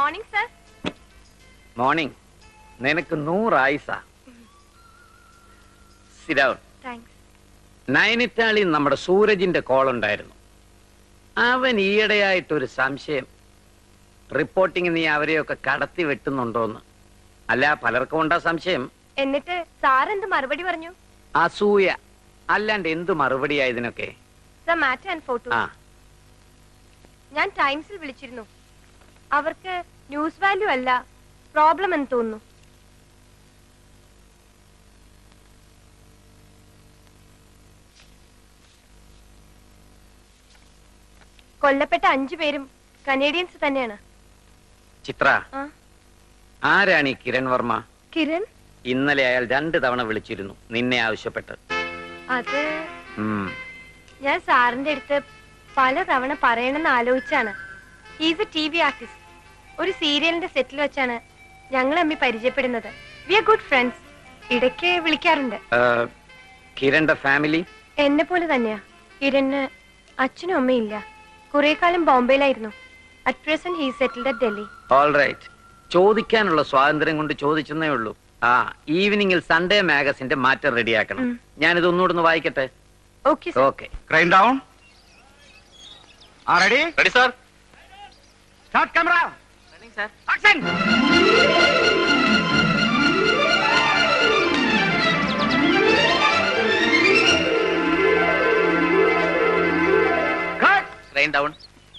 Morning sir morning നിനക്ക് നൂറായിസ സിരൗൺ thanks നൈനിറ്റാളിൽ നമ്മുടെ സൂരജിന്റെ call ഉണ്ടായിരുന്നു അവൻ ഈയിടെയായിട്ടൊരു സംശയം റിപ്പോർട്ടിങ് നീ അവരെയൊക്കെ കടത്തി വെട്ടുന്നുണ്ടോന്ന് അല്ല പലർക്കും ഉണ്ടാ സംശയം എന്നിട്ട് സാർ എന്ത് മറുപടി പറഞ്ഞു അസൂയ അല്ലാണ്ട് എന്ത് മറുപടിയാ ഇതിനൊക്കെ ദ മാറ്റർ ആൻഡ് ഫോട്ടോ ആ ഞാൻ ടൈംസിൽ വിളിച്ചിരുന്നു അവർക്ക് ന്യൂസ് വാല്യൂ അല്ല പ്രോബ്ലം എന്ന് തോന്നുന്നു കൊല്ലപ്പെട്ട അഞ്ചു പേരും കനേഡിയൻസ് തന്നെയാണ് ചിത്ര ആ ആരാണ് ഈ കിരൺ വർമ്മ കിരൺ ഇന്നലെ അയാൾ രണ്ട് തവണ വിളിച്ചിരുന്നു നിന്നെ ആവശ്യപ്പെട്ട് അത് ഉം. ഞാൻ സാറിന്റെ അടുത്ത് പല തവണ പറയണമെന്ന് ആലോചിച്ചാണ് ഈസ് എ ടി വി ആർട്ടിസ്റ്റ് ഒരു സീരിയലിന്റെ സെറ്റിൽ വെച്ചാണ് ഞങ്ങൾ അമ്മി പരിചയപ്പെടുന്നത് വി ആർ ഗുഡ് ഫ്രണ്ട്സ് ഇടയ്ക്ക് വിളിക്കാറുണ്ട് ആ, കിരണിന്റെ ഫാമിലി എന്നെ പോലെ തന്നെയാ കിരണ് അച്ഛനും അമ്മയും ഇല്ല കുറെ കാലം ബോംബെയിലായിരുന്നു at present he settled at Delhi all right ചോദിക്കാനുള്ള സ്വാതന്ത്ര്യം കൊണ്ട് ചോദിച്ചെന്നേ ഉള്ളൂ ആ ഈവനിങ്ങിൽ സൺഡേ മാഗസിന്റെ മാറ്റർ റെഡിയാക്കണം ഉം. ഞാനിത് ഒന്നുകൂടെ ഒന്ന് വായിക്കട്ടെ okay sir okay crime down ആ ready ready sir start camera sir action cut train down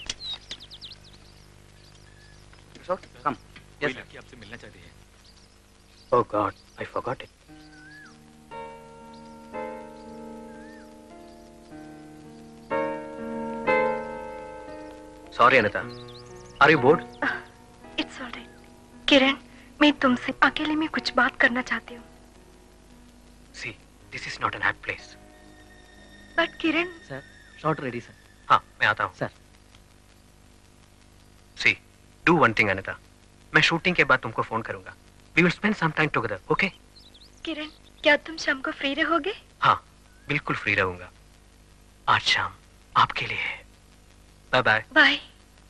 come oh god I forgot it sorry Anita are you bored it's alright Kiran मैं तुमसे अकेले में कुछ बात करना चाहती हूँ see this is not an happy place but Kiran sir shot ready sir हाँ मैं आता हूँ sir see do one thing Anita मैं शूटिंग के बाद तुमको फोन करूंगा we will spend some time together okay Kiran क्या तुम शाम को फ्री रहोगे हाँ बिल्कुल फ्री रहूंगा आज शाम आपके लिए है बाय बाय बाय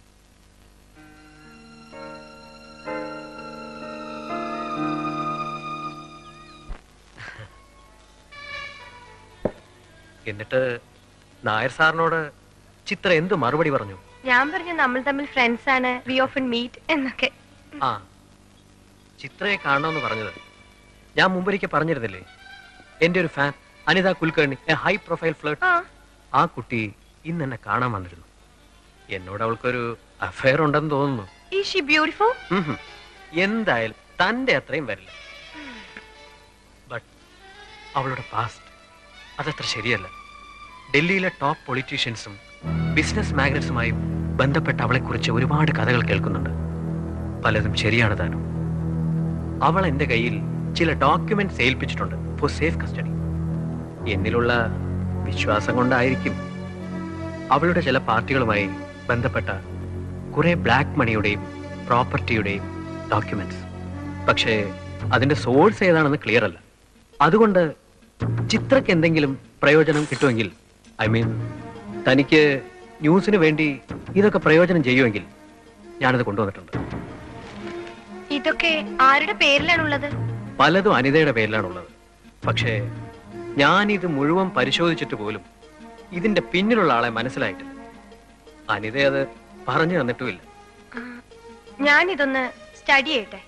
എന്നിട്ട് നായർ സാറിനോട് ചിത്ര എന്ത് മറുപടി പറഞ്ഞു ഞാൻ പറഞ്ഞു നമ്മൾ തമ്മിൽ ഫ്രണ്ട്സ് ആണ് വി ഓഫൻ മീറ്റ് എന്നൊക്കെ ആ ചിത്രയെ കാണണമെന്ന് പറഞ്ഞത് ഞാൻ മുമ്പൊരിക്കൽ പറഞ്ഞിരുന്നില്ലേ എന്റെ ഒരു fan Anita Kulkarni a high profile flirt ആ ആ കുട്ടി ഇന്ന് എന്നെ കാണാൻ വന്നിരുന്നു എന്നോട് അവൾക്കൊരു അഫയർ ഉണ്ടെന്ന് തോന്നുന്നു ഈ ഷി ബ്യൂട്ടിഫുൾ ഉം ഹും. എന്തായാലും തന്റെ അത്രയും വരില്ല ബട്ട് അവളുടെ പാസ്റ്റ് അതത്ര ശരിയല്ല ഡൽഹിയിലെ ടോപ്പ് പൊളിറ്റീഷ്യൻസും ബിസിനസ് മാഗ്നറ്റ്സുമായും ബന്ധപ്പെട്ട അവളെക്കുറിച്ച് ഒരുപാട് കഥകൾ കേൾക്കുന്നുണ്ട് പലതും ശരിയാണ് താനും അവൾ എന്റെ കയ്യിൽ ചില ഡോക്യുമെന്റ്സ് ഏൽപ്പിച്ചിട്ടുണ്ട് ഫോർ സേഫ് കസ്റ്റഡി എന്നിലുള്ള വിശ്വാസം കൊണ്ടായിരിക്കും അവളുടെ ചില പാർട്ടികളുമായി ബന്ധപ്പെട്ട കുറെ ബ്ലാക്ക് മണിയുടെയും പ്രോപ്പർട്ടിയുടെയും ഡോക്യുമെന്റ്സ് പക്ഷേ അതിന്റെ സോഴ്സ് ഏതാണെന്ന് ക്ലിയർ അല്ല അതുകൊണ്ട് ചിത്രക്ക് എന്തെങ്കിലും പ്രയോജനം കിട്ടുമെങ്കിൽ ഐ മീൻ തനിക്ക് ന്യൂസിന് വേണ്ടി ഇതൊക്കെ പ്രയോജനം ചെയ്യുമെങ്കിൽ ഞാനത് കൊണ്ടുവന്നിട്ടുണ്ട് ഇതൊക്കെ ആരുടെ പേരിലാണുള്ളത് പലതും അനിതയുടെ പേരിലാണുള്ളത് പക്ഷേ ഞാൻ ഇത് മുഴുവൻ പരിശോധിച്ചിട്ട് പോലും ഇതിന്റെ പിന്നിലുള്ള ആളെ മനസ്സിലായിട്ടില്ല അനിത അത് പറഞ്ഞു തന്നിട്ടുമില്ല ഞാൻ ഇതൊന്ന് സ്റ്റഡി ചെയ്യട്ടെ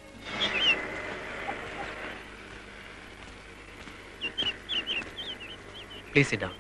പ്ലീസ് ഇടാം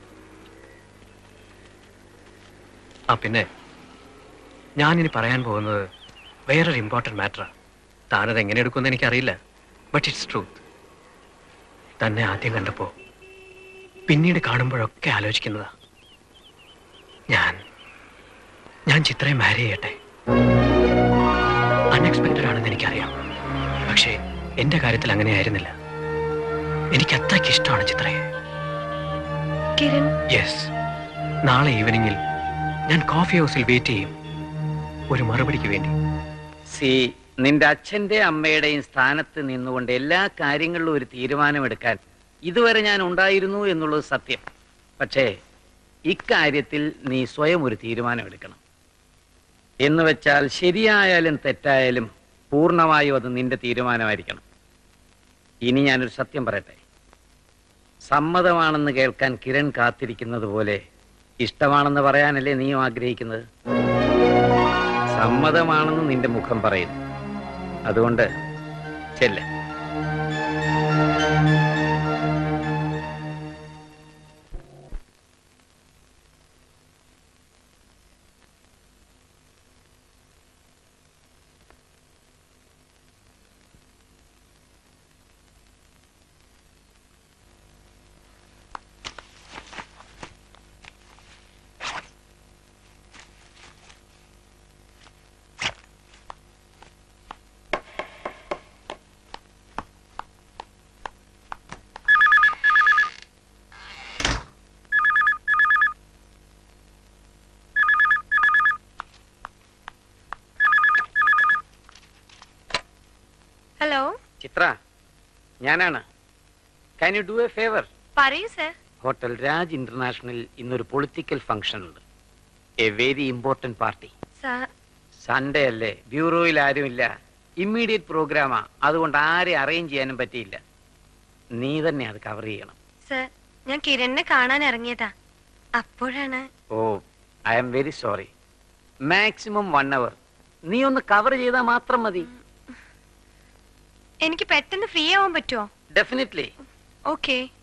ആ പിന്നെ ഞാനിനി പറയാൻ പോകുന്നത് വേറൊരു ഇമ്പോർട്ടൻറ്റ് മാറ്ററാ താനത് എങ്ങനെ എടുക്കുമെന്ന് എനിക്കറിയില്ല ബട്ട് ഇറ്റ്സ് ട്രൂത്ത് തന്നെ ആദ്യം കണ്ടപ്പോ പിന്നീട് കാണുമ്പോഴൊക്കെ ആലോചിക്കുന്നതാ ഞാൻ ഞാൻ ചിത്രയെ മാരി ചെയ്യട്ടെ അൺഎക്സ്പെക്റ്റഡ് ആണെന്ന് എനിക്കറിയാം പക്ഷേ എന്റെ കാര്യത്തിൽ അങ്ങനെയായിരുന്നില്ല എനിക്ക് അത്രയ്ക്ക് ഇഷ്ടമാണ് ചിത്രയെ किरण യെസ് നാളെ ഈവനിങ്ങിൽ ഞാൻ കോഫി ഹൗസിൽ വെയിറ്റ് ചെയ്യും ഒരു മറുപടിക്ക് വേണ്ടി സി നിന്റെ അച്ഛന്റെ അമ്മയുടെയും സ്ഥാനത്ത് നിന്നുകൊണ്ട് എല്ലാ കാര്യങ്ങളിലും ഒരു തീരുമാനമെടുക്കാൻ ഇതുവരെ ഞാൻ ഉണ്ടായിരുന്നു എന്നുള്ളത് സത്യം പക്ഷേ ഇക്കാര്യത്തിൽ നീ സ്വയം ഒരു തീരുമാനമെടുക്കണം എന്ന് വെച്ചാൽ ശരിയായാലും തെറ്റായാലും പൂർണ്ണമായും അത് നിന്റെ തീരുമാനമായിരിക്കണം ഇനി ഞാനൊരു സത്യം പറയട്ടെ സമ്മതമാണെന്ന് കേൾക്കാൻ കിരൺ കാത്തിരിക്കുന്നത് പോലെ ഇഷ്ടമാണെന്ന് പറയാനല്ലേ നീയും ആഗ്രഹിക്കുന്നത് സമ്മതമാണെന്ന് നിന്റെ മുഖം പറയുന്നു അതുകൊണ്ട് ചെല്ല് ഹലോ ചിത്ര ഞാനാണ് can you do a favour പറയൂ സർ ഹോട്ടൽ രാജ് ഇന്റർനാഷണൽ ഇന്നൊരു പൊളിറ്റിക്കൽ ഫംഗ്ഷൻ ഉണ്ട് a very important party sir Sunday അല്ലേ ബ്യൂറോയിൽ ആരുമില്ല ഇമ്മീഡിയറ്റ് പ്രോഗ്രാമാ അതുകൊണ്ട് ആരെ അറേഞ്ച് ചെയ്യാനും പറ്റിയില്ല നീ തന്നെ അത് കവർ ചെയ്യണം സർ ഞാൻ കിരണിനെ കാണാൻ ഇറങ്ങിയതാ അപ്പോഴാണ് oh I am very sorry maximum one hour നീ ഒന്ന് കവർ ചെയ്താൽ മാത്രം മതി എനിക്ക് പെട്ടെന്ന് ഫ്രീ ആവാൻ പറ്റുമോ ഡെഫിനറ്റ്ലി ഓക്കെ